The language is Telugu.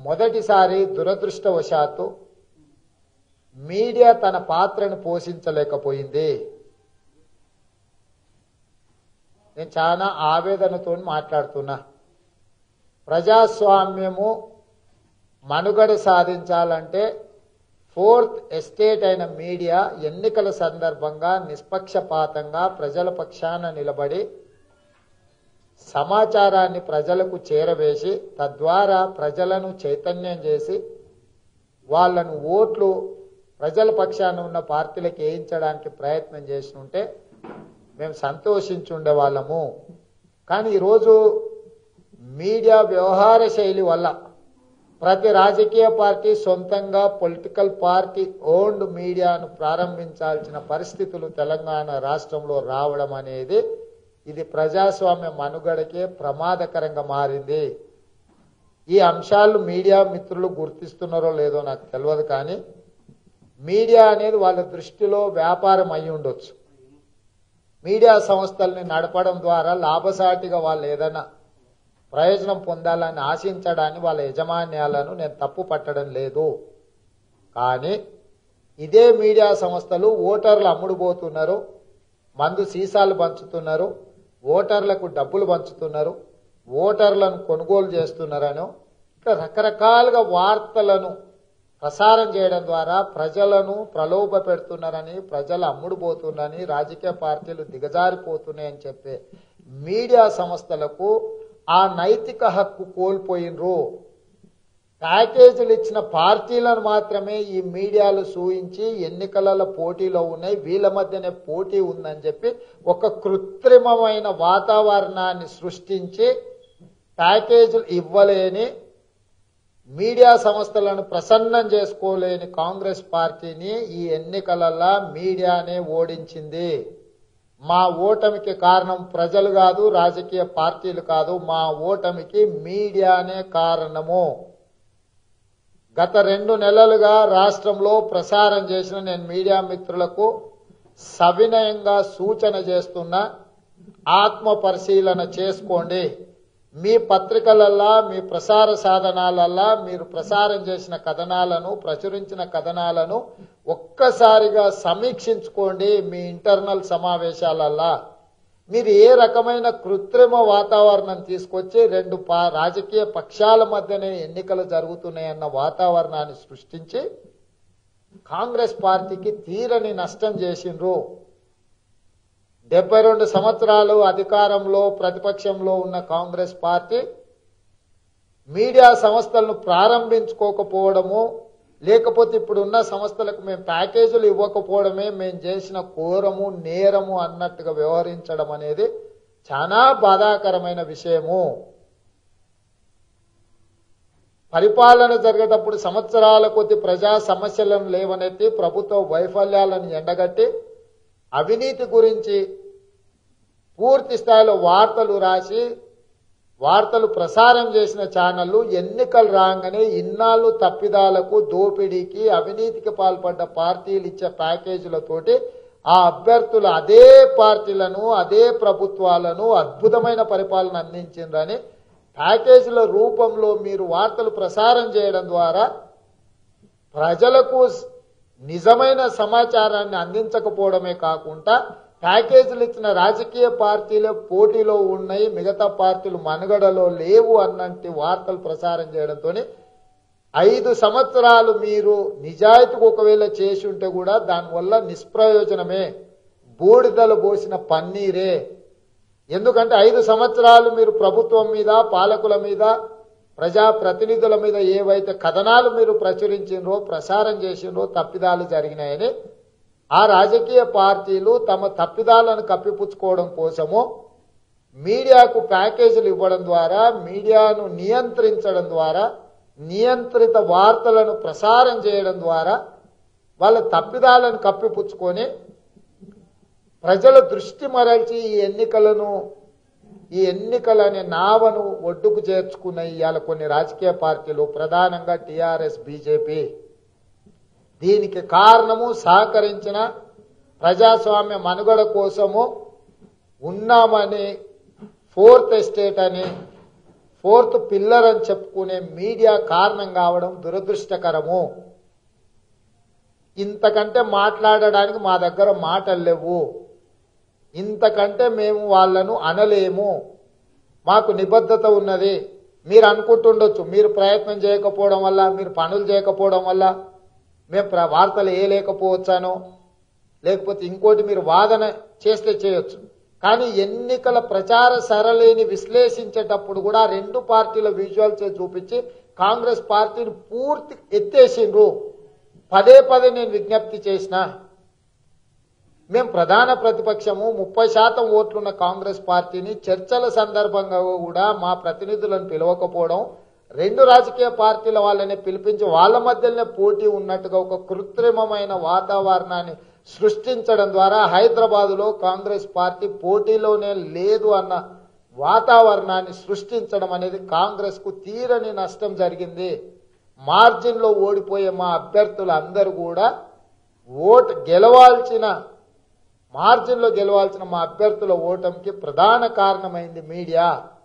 మొదటిసారి దురదృష్టవశాత్తు మీడియా తన పాత్రను పోషించలేకపోయింది నేను చాలా ఆవేదనతో మాట్లాడుతున్నా ప్రజాస్వామ్యము మనుగడ సాధించాలంటే ఫోర్త్ ఎస్టేట్ అయిన మీడియా ఎన్నికల సందర్భంగా నిష్పక్షపాతంగా ప్రజల పక్షాన నిలబడి సమాచారాన్ని ప్రజలకు చేరవేసి తద్వారా ప్రజలను చైతన్యం చేసి వాళ్ళను ఓట్లు ప్రజల పక్షాన ఉన్న పార్టీలకు వేయించడానికి ప్రయత్నం చేసి ఉంటే మేము సంతోషించుండే వాళ్ళము కానీ ఈరోజు మీడియా వ్యవహార శైలి వల్ల ప్రతి రాజకీయ పార్టీ సొంతంగా పొలిటికల్ పార్టీ ఓన్డ్ మీడియాను ప్రారంభించాల్సిన పరిస్థితులు తెలంగాణ రాష్ట్రంలో రావడం అనేది ఇది ప్రజాస్వామ్య మనుగడకే ప్రమాదకరంగా మారింది ఈ అంశాలు మీడియా మిత్రులు గుర్తిస్తున్నారో లేదో నాకు తెలియదు కానీ మీడియా అనేది వాళ్ళ దృష్టిలో వ్యాపారం అయి ఉండొచ్చు మీడియా సంస్థల్ని నడపడం ద్వారా లాభసాటిగా వాళ్ళు ఏదైనా ప్రయోజనం పొందాలని ఆశించడాన్ని వాళ్ళ యజమాన్యాలను నేను తప్పు పట్టడం లేదు కానీ ఇదే మీడియా సంస్థలు ఓటర్లు అమ్ముడుపోతున్నారు మందు సీసాలు పంచుతున్నారు ఓటర్లకు డబ్బులు పంచుతున్నారు ఓటర్లను కొనుగోలు చేస్తున్నారనో ఇట్లా రకరకాలుగా వార్తలను ప్రసారం చేయడం ద్వారా ప్రజలను ప్రలోభ పెడుతున్నారని ప్రజలు అమ్ముడుపోతున్నారని రాజకీయ పార్టీలు దిగజారిపోతున్నాయని చెప్పే మీడియా సంస్థలకు ఆ నైతిక హక్కు కోల్పోయినరు ప్యాకేజీలు ఇచ్చిన పార్టీలను మాత్రమే ఈ మీడియాలు సూయించి ఎన్నికలలో పోటీలో ఉన్నాయి వీళ్ళ మధ్యనే పోటీ ఉందని చెప్పి ఒక కృత్రిమమైన వాతావరణాన్ని సృష్టించి ప్యాకేజీలు ఇవ్వలేని మీడియా సంస్థలను ప్రసన్నం చేసుకోలేని కాంగ్రెస్ పార్టీని ఈ ఎన్నికలలో మీడియానే ఓడించింది మా ఓటమికి కారణం ప్రజలు కాదు రాజకీయ పార్టీలు కాదు మా ఓటమికి మీడియానే కారణము గత రెండు నెలలుగా రాష్ట్రంలో ప్రసారం చేసిన నేను మీడియా మిత్రులకు సవినయంగా సూచన చేస్తున్నా ఆత్మ పరిశీలన చేసుకోండి మీ పత్రికలల్లా మీ ప్రసార సాధనాలల్లా మీరు ప్రసారం చేసిన కథనాలను ప్రచురించిన కథనాలను ఒక్కసారిగా సమీక్షించుకోండి మీ ఇంటర్నల్ సమావేశాలల్లా మీరు ఏ రకమైన కృత్రిమ వాతావరణం తీసుకొచ్చి రెండు పా రాజకీయ పక్షాల మధ్యనే ఎన్నికలు జరుగుతున్నాయన్న వాతావరణాన్ని సృష్టించి కాంగ్రెస్ పార్టీకి తీరని నష్టం చేసిండ్రు డెబ్బై రెండు సంవత్సరాలు అధికారంలో ప్రతిపక్షంలో ఉన్న కాంగ్రెస్ పార్టీ మీడియా సంస్థలను ప్రారంభించుకోకపోవడము లేకపోతే ఇప్పుడు ఉన్న సంస్థలకు మేము ప్యాకేజీలు ఇవ్వకపోవడమే మేము చేసిన ఘోరము నేరము అన్నట్టుగా వ్యవహరించడం అనేది చాలా బాధాకరమైన విషయము పరిపాలన జరిగేటప్పుడు సంవత్సరాల కొద్ది ప్రజా సమస్యలను లేవనెత్తి ప్రభుత్వ వైఫల్యాలను ఎండగట్టి అవినీతి గురించి పూర్తి స్థాయిలో వార్తలు రాసి వార్తలు ప్రసారం చేసిన ఛానళ్లు ఎన్నికలు రాగానే ఇన్నాళ్ళు తప్పిదాలకు దోపిడీకి అవినీతికి పాల్పడ్డ పార్టీలు ఇచ్చే ప్యాకేజీలతోటి ఆ అభ్యర్థులు అదే పార్టీలను అదే ప్రభుత్వాలను అద్భుతమైన పరిపాలన అందించిందని ప్యాకేజీల రూపంలో మీరు వార్తలు ప్రసారం చేయడం ద్వారా ప్రజలకు నిజమైన సమాచారాన్ని అందించకపోవడమే కాకుండా ప్యాకేజీలు ఇచ్చిన రాజకీయ పార్టీలు పోటీలో ఉన్నాయి మిగతా పార్టీలు మనుగడలో లేవు అన్నట్టు వార్తలు ప్రసారం చేయడంతో ఐదు సంవత్సరాలు మీరు నిజాయితీకి ఒకవేళ చేసి ఉంటే కూడా దానివల్ల నిష్ప్రయోజనమే బూడిదలు పోసిన పన్నీరే ఎందుకంటే ఐదు సంవత్సరాలు మీరు ప్రభుత్వం మీద పాలకుల మీద ప్రజా ప్రతినిధుల మీద ఏవైతే కథనాలు మీరు ప్రచురించినరో ప్రసారం చేసినరో తప్పిదాలు జరిగినాయని ఆ రాజకీయ పార్టీలు తమ తప్పిదాలను కప్పిపుచ్చుకోవడం కోసము మీడియాకు ప్యాకేజీలు ఇవ్వడం ద్వారా మీడియాను నియంత్రించడం ద్వారా నియంత్రిత వార్తలను ప్రసారం చేయడం ద్వారా వాళ్ళ తప్పిదాలను కప్పిపుచ్చుకొని ప్రజల దృష్టి మరల్చి ఈ ఎన్నికలను ఈ ఎన్నికలు అనే నావను ఒడ్డుకు చేర్చుకున్న ఇవాళ కొన్ని రాజకీయ పార్టీలు ప్రధానంగా టిఆర్ఎస్ బీజేపీ దీనికి కారణము సహకరించిన ప్రజాస్వామ్య మనుగడ కోసము ఉన్నామని ఫోర్త్ ఎస్టేట్ అని ఫోర్త్ పిల్లర్ అని చెప్పుకునే మీడియా కారణం కావడం దురదృష్టకరము ఇంతకంటే మాట్లాడడానికి మా దగ్గర మాటలు లేవు ఇంతకంటే మేము వాళ్ళను అనలేము మాకు నిబద్ధత ఉన్నది మీరు అనుకుంటుండొచ్చు మీరు ప్రయత్నం చేయకపోవడం వల్ల మీరు పనులు చేయకపోవడం వల్ల మేము ప్ర- వార్తలు వేయలేకపోవచ్చానో లేకపోతే ఇంకోటి మీరు వాదన చేస్తే చేయొచ్చు కానీ ఎన్నికల ప్రచార సరళిని విశ్లేషించేటప్పుడు కూడా రెండు పార్టీల విజువల్స్ చూపించి కాంగ్రెస్ పార్టీని పూర్తి ఎత్తేసిండ్రు పదే పదే నేను విజ్ఞప్తి చేసిన మేము ప్రధాన ప్రతిపక్షము ముప్పై శాతం ఓట్లున్న కాంగ్రెస్ పార్టీని చర్చల సందర్భంగా కూడా మా ప్రతినిధులను పిలవకపోవడం రెండు రాజకీయ పార్టీల వాళ్ళని పిలిపించి వాళ్ళ మధ్యలోనే పోటీ ఉన్నట్టుగా ఒక కృత్రిమమైన వాతావరణాన్ని సృష్టించడం ద్వారా హైదరాబాదులో కాంగ్రెస్ పార్టీ పోటీలోనే లేదు అన్న వాతావరణాన్ని సృష్టించడం అనేది కాంగ్రెస్ కు తీరని నష్టం జరిగింది మార్జిన్ లో ఓడిపోయే మా అభ్యర్థులు అందరూ కూడా ఓట్ గెలవాల్సిన మార్జిన్ లో గెలవాల్సిన మా అభ్యర్థుల ఓటమికి ప్రధాన కారణమైంది మీడియా